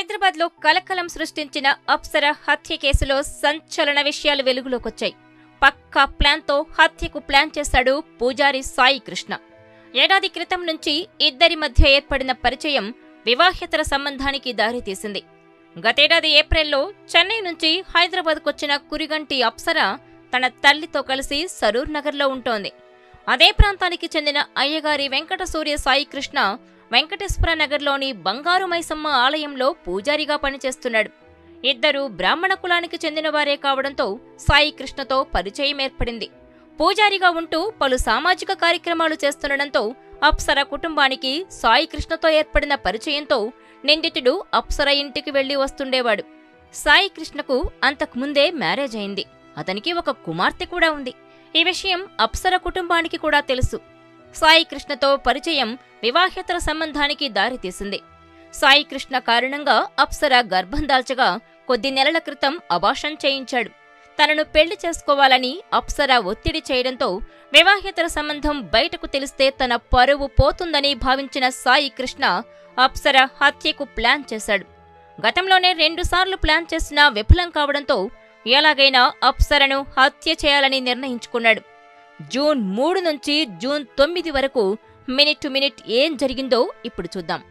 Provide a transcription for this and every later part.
హైదరాబాద్ లో కలకలం సృష్టించిన అప్సర హత్య కేసులో సంచలన విషయాలు వెలుగులోకొచ్చాయి పక్కా ప్లాన్ తో హత్యకు ప్లాన్ చేశాడు పూజారి సాయి కృష్ణ ఏడాది క్రితం నుంచి ఇద్దరి మధ్య ఏర్పడిన పరిచయం వివాహేతర సంబంధానికి దారితీసింది గతేడాది ఏప్రిల్లో చెన్నై నుంచి హైదరాబాద్కొచ్చిన కురిగంటి అప్సర తన తల్లితో కలిసి సరూర్ నగర్లో ఉంటోంది అదే ప్రాంతానికి చెందిన అయ్యగారి వెంకట సూర్య సాయి కృష్ణ వెంకటేశ్వర నగర్లోని బంగారు మైసమ్మ ఆలయంలో పూజారిగా పనిచేస్తున్నాడు ఇద్దరు బ్రాహ్మణ కులానికి చెందినవారే కావడంతో సాయి కృష్ణతో పరిచయం ఏర్పడింది పూజారిగా ఉంటూ పలు సామాజిక కార్యక్రమాలు చేస్తుండటంతో అప్సర కుటుంబానికి సాయి కృష్ణతో ఏర్పడిన పరిచయంతో నిందితుడు అప్సర ఇంటికి వెళ్లి వస్తుండేవాడు సాయి కృష్ణకు అంతకుముందే మ్యారేజ్ అయింది అతనికి ఒక కుమార్తె కూడా ఉంది ఈ విషయం అప్సర కుటుంబానికి కూడా తెలుసు సాయి కృష్ణతో పరిచయం వివాహేతర సంబంధానికి దారితీసింది సాయి కృష్ణ కారణంగా అప్సర గర్భం దాల్చగా కొద్ది నెలల క్రితం అబాషన్ చేయించాడు తనను పెళ్లి చేసుకోవాలని అప్సర ఒత్తిడి చేయడంతో వివాహేతర సంబంధం బయటకు తెలిస్తే తన పరువు పోతుందని భావించిన సాయి కృష్ణ అప్సర హత్యకు ప్లాన్ చేశాడు గతంలోనే రెండుసార్లు ప్లాన్ చేసినా విఫలం కావడంతో ఎలాగైనా అప్సరను హత్య చేయాలని నిర్ణయించుకున్నాడు జూన్ మూడు నుంచి జూన్ తొమ్మిది వరకు మినిట్ టు మినిట్ ఏం జరిగిందో ఇప్పుడు చూద్దాం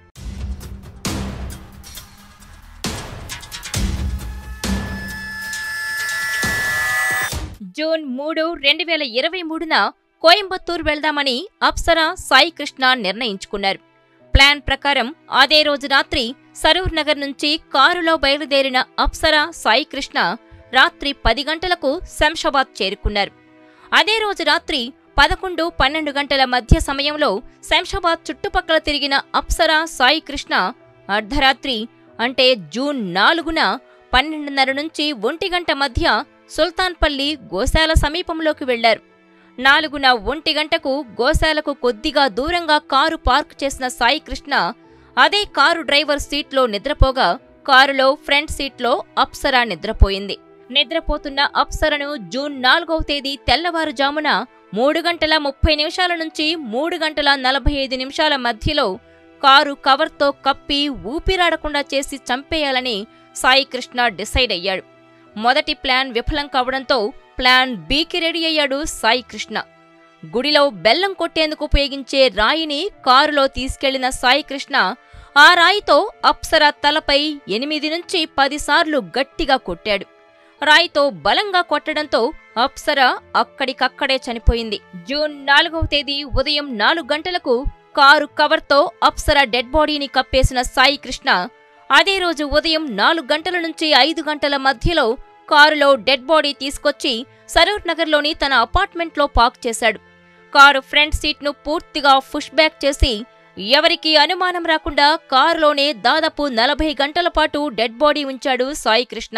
జూన్ మూడు రెండు వేల ఇరవై మూడున కోయంబత్తూర్ వెళ్దామని అప్సరా సాయి కృష్ణ నిర్ణయించుకున్నారు ప్లాన్ ప్రకారం అదే రోజు రాత్రి సరూర్ నగర్ నుంచి కారులో బయలుదేరిన అప్సరా సాయి కృష్ణ రాత్రి పది గంటలకు శంషాబాద్ చేరుకున్నారు అదే రోజు రాత్రి పదకొండు పన్నెండు గంటల మధ్య సమయంలో శంషాబాద్ చుట్టుపక్కల తిరిగిన అప్సరా సాయి కృష్ణ అర్ధరాత్రి అంటే జూన్ నాలుగున పన్నెండున్నర నుంచి ఒంటి గంట మధ్య సుల్తాన్పల్లి గోశాల సమీపంలోకి వెళ్లారు నాలుగున ఒంటి గంటకు గోశాలకు కొద్దిగా దూరంగా కారు పార్క్ చేసిన సాయి కృష్ణ అదే కారు డ్రైవర్ సీట్లో నిద్రపోగా కారులో ఫ్రంట్ సీట్లో అప్సరా నిద్రపోయింది నిద్రపోతున్న అప్సరను జూన్ నాలుగవ తేదీ తెల్లవారుజామున మూడు గంటల ముప్పై నిమిషాల నుంచి మూడు గంటల నలభై ఐదు నిమిషాల మధ్యలో కారు కవర్తో కప్పి ఊపిరాడకుండా చేసి చంపేయాలని సాయి కృష్ణ డిసైడ్ అయ్యాడు మొదటి ప్లాన్ విఫలం కావడంతో ప్లాన్ బీకి రెడీ అయ్యాడు సాయి కృష్ణ గుడిలో బెల్లం కొట్టేందుకు ఉపయోగించే రాయిని కారులో తీసుకెళ్లిన సాయి కృష్ణ ఆ రాయితో అప్సర తలపై ఎనిమిది నుంచి పదిసార్లు గట్టిగా కొట్టాడు రాయితో బలంగా కొట్టడంతో అప్సర అక్కడికక్కడే చనిపోయింది జూన్ నాలుగవ తేదీ ఉదయం నాలుగు గంటలకు కారు కవర్తో అప్సర డెడ్ బాడీని కప్పేసిన సాయి కృష్ణ అదే రోజు ఉదయం నాలుగు గంటల నుంచి ఐదు గంటల మధ్యలో కారులో డెడ్ బాడీ తీసుకొచ్చి సరూర్ నగర్లోని తన అపార్ట్మెంట్లో పార్క్ చేశాడు కారు ఫ్రంట్ సీట్ను పూర్తిగా పుష్ బ్యాక్ చేసి ఎవరికీ అనుమానం రాకుండా కారులోనే దాదాపు నలభై గంటల పాటు డెడ్ బాడీ ఉంచాడు సాయి కృష్ణ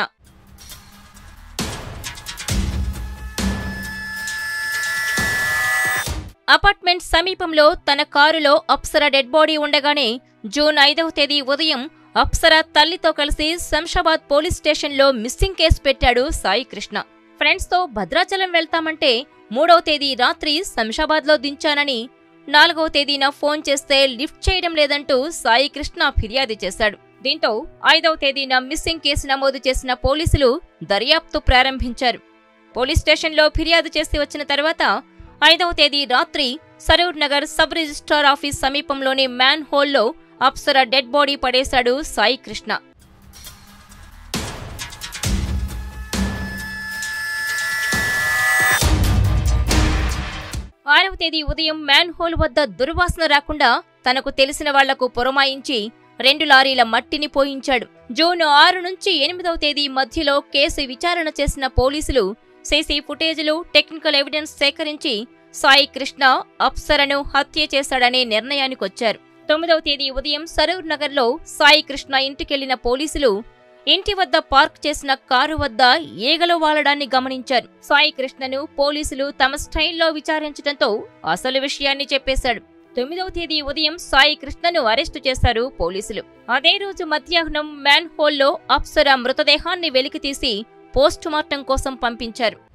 అపార్ట్మెంట్ సమీపంలో తన కారులో అప్సర డెడ్ బాడీ ఉండగానే జూన్ ఐదవ తేదీ ఉదయం అప్సర తల్లితో కలిసి శంషాబాద్ పోలీస్ స్టేషన్లో మిస్సింగ్ కేసు పెట్టాడు సాయి కృష్ణ ఫ్రెండ్స్తో భద్రాచలం వెళ్తామంటే మూడవ తేదీ రాత్రి శంషాబాద్లో దించానని నాలుగవ తేదీన ఫోన్ చేస్తే లిఫ్ట్ చేయడం లేదంటూ సాయి కృష్ణ ఫిర్యాదు చేశాడు దీంతో ఐదవ తేదీన మిస్సింగ్ కేసు నమోదు చేసిన పోలీసులు దర్యాప్తు ప్రారంభించారు పోలీస్ స్టేషన్లో ఫిర్యాదు చేసి వచ్చిన తర్వాత ఐదవ తేదీ రాత్రి Saroor Nagar sub registrar office సమీపంలోని మ్యాన్ హోల్లో అప్సర డెడ్ బాడీ పడేశాడు సాయి కృష్ణ ఆరవ తేదీ ఉదయం మ్యాన్ హోల్ వద్ద దుర్వాసన రాకుండా తనకు తెలిసిన వాళ్లకు పురమాయించి రెండు లారీల మట్టిని పోయించాడు జూన్ ఆరు నుంచి ఎనిమిదవ తేదీ మధ్యలో కేసు విచారణ చేసిన పోలీసులు సీసీ ఫుటేజీలు టెక్నికల్ ఎవిడెన్స్ సేకరించి సాయి కృష్ణ అప్సరను హత్య చేశాడనే నిర్ణయానికొచ్చారు తొమ్మిదవ తేదీ ఉదయం సరూర్ నగర్లో సాయి కృష్ణ ఇంటికెళ్లిన పోలీసులు ఇంటి వద్ద పార్క్ చేసిన కారు వద్ద ఈగలు వాలడాన్ని గమనించారు సాయి కృష్ణను పోలీసులు తమ స్టైల్లో విచారించడంతో అసలు విషయాన్ని చెప్పేశాడు తొమ్మిదవ తేదీ ఉదయం సాయి కృష్ణను అరెస్టు చేశారు పోలీసులు అదే రోజు మధ్యాహ్నం మ్యాన్ హోల్లో అప్సర మృతదేహాన్ని వెలికితీసి పోస్టుమార్టం కోసం పంపించారు